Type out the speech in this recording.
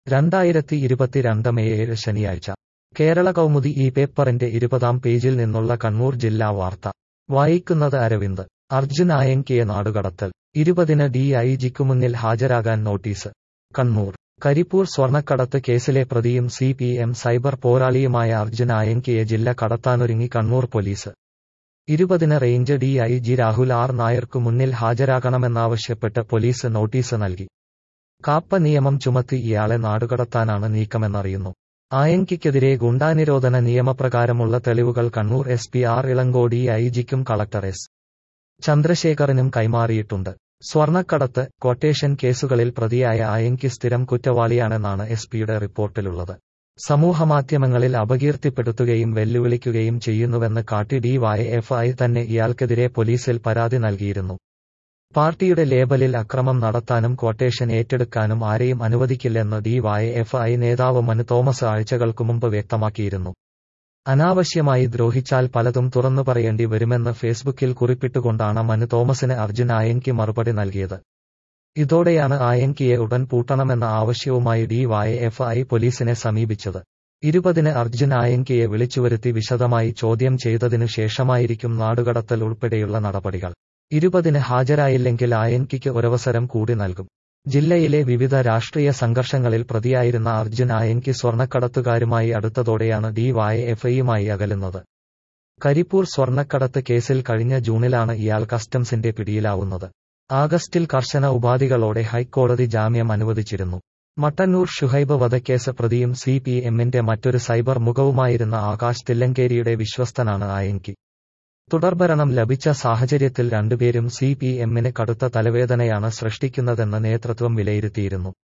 രണ്ടായിരത്തി ഇരുപത്തിരണ്ട് മെയ് ഏഴ് ശനിയാഴ്ച കേരള കൗമുദി ഈ പേപ്പറിന്റെ ഇരുപതാം പേജിൽ നിന്നുള്ള കണ്ണൂർ ജില്ലാ വാർത്ത വായിക്കുന്നത് അരവിന്ദ് അർജുൻ ആയങ്കിയെ നാടുകടത്തൽ ഇരുപതിന് ഡി ഐ ജിക്കു മുന്നിൽ ഹാജരാകാൻ നോട്ടീസ് കണ്ണൂർ കരിപ്പൂർ സ്വർണ്ണക്കടത്ത് കേസിലെ പ്രതിയും സി പി എം സൈബർ പോരാളിയുമായ അർജുൻ ആയങ്കിയെ ജില്ല കടത്താനൊരുങ്ങി കണ്ണൂർ പോലീസ് ഇരുപതിന് range D I G Rahul R നായർക്കു മുന്നിൽ ഹാജരാകണമെന്നാവശ്യപ്പെട്ട് പോലീസ് നോട്ടീസ് നൽകി കാപ്പ നിയമം ചുമത്തി ഇയാളെ നാടുകടത്താനാണ് നീക്കമെന്നറിയുന്നു ആയങ്കിക്കെതിരെ ഗുണ്ടാനിരോധന നിയമപ്രകാരമുള്ള തെളിവുകൾ Kannur S P R Ilankodi I ജിക്കും കളക്ടർ എസ് ചന്ദ്രശേഖറിനും കൈമാറിയിട്ടുണ്ട് സ്വർണ്ണക്കടത്ത് ക്വട്ടേഷൻ കേസുകളിൽ പ്രതിയായ ആയങ്കി സ്ഥിരം കുറ്റവാളിയാണെന്നാണ് എസ് പിയുടെ റിപ്പോർട്ടിലുള്ളത് സമൂഹമാധ്യമങ്ങളിൽ അപകീർത്തിപ്പെടുത്തുകയും വെല്ലുവിളിക്കുകയും ചെയ്യുന്നുവെന്ന് കാട്ടി ഡി വൈ എഫ് ഐ തന്നെ ഇയാൾക്കെതിരെ പോലീസിൽ പരാതി നൽകിയിരുന്നു പാർട്ടിയുടെ ലേബലിൽ അക്രമം നടത്താനും ക്വട്ടേഷൻ ഏറ്റെടുക്കാനും ആരെയും അനുവദിക്കില്ലെന്ന് ഡി വൈ എഫ് ഐ നേതാവ് മനു തോമസ് ആഴ്ചകൾക്കു മുമ്പ് വ്യക്തമാക്കിയിരുന്നു അനാവശ്യമായി ദ്രോഹിച്ചാൽ പലതും തുറന്നു പറയേണ്ടി വരുമെന്ന് ഫേസ്ബുക്കിൽ കുറിപ്പിട്ടുകൊണ്ടാണ് മനു തോമസിന് അർജുൻ ആയങ്കി മറുപടി നൽകിയത് ഇതോടെയാണ് ആയങ്കിയെ ഉടൻ പൂട്ടണമെന്ന ആവശ്യവുമായി ഡി വൈ എഫ് ഐ പോലീസിനെ സമീപിച്ചത് ഇരുപതിന് അർജുൻ ആയങ്കിയെ വിളിച്ചുവരുത്തി വിശദമായി ചോദ്യം ചെയ്തതിനു ശേഷമായിരിക്കും നാടുകടത്തൽ ഉൾപ്പെടെയുള്ള നടപടികൾ ഇരുപതിന് ഹാജരായില്ലെങ്കിൽ ആയങ്കിക്ക് ഒരവസരം കൂടി നൽകും ജില്ലയിലെ വിവിധ രാഷ്ട്രീയ സംഘർഷങ്ങളിൽ പ്രതിയായിരുന്ന അർജുൻ ആയങ്കി സ്വർണ്ണക്കടത്തുകാരുമായി അടുത്തതോടെയാണ് ഡി വൈ എഫ് ഐയുമായി അകലുന്നത് കരിപ്പൂർ സ്വർണ്ണക്കടത്ത് കേസിൽ കഴിഞ്ഞ ജൂണിലാണ് ഇയാൾ കസ്റ്റംസിന്റെ പിടിയിലാവുന്നത് ആഗസ്റ്റിൽ കർശന ഉപാധികളോടെ ഹൈക്കോടതി ജാമ്യം അനുവദിച്ചിരുന്നു മട്ടന്നൂർ ഷുഹൈബ് വധക്കേസ് പ്രതിയും സി പി എമ്മിന്റെ മറ്റൊരു സൈബർ മുഖവുമായിരുന്ന ആകാശ് തില്ലങ്കേരിയുടെ വിശ്വസ്തനാണ് ആയങ്കി തുടർഭരണം ലഭിച്ച സാഹചര്യത്തിൽ രണ്ടുപേരും സി പി എമ്മിന് കടുത്ത തലവേദനയാണ് സൃഷ്ടിക്കുന്നതെന്ന് നേതൃത്വം വിലയിരുത്തിയിരുന്നു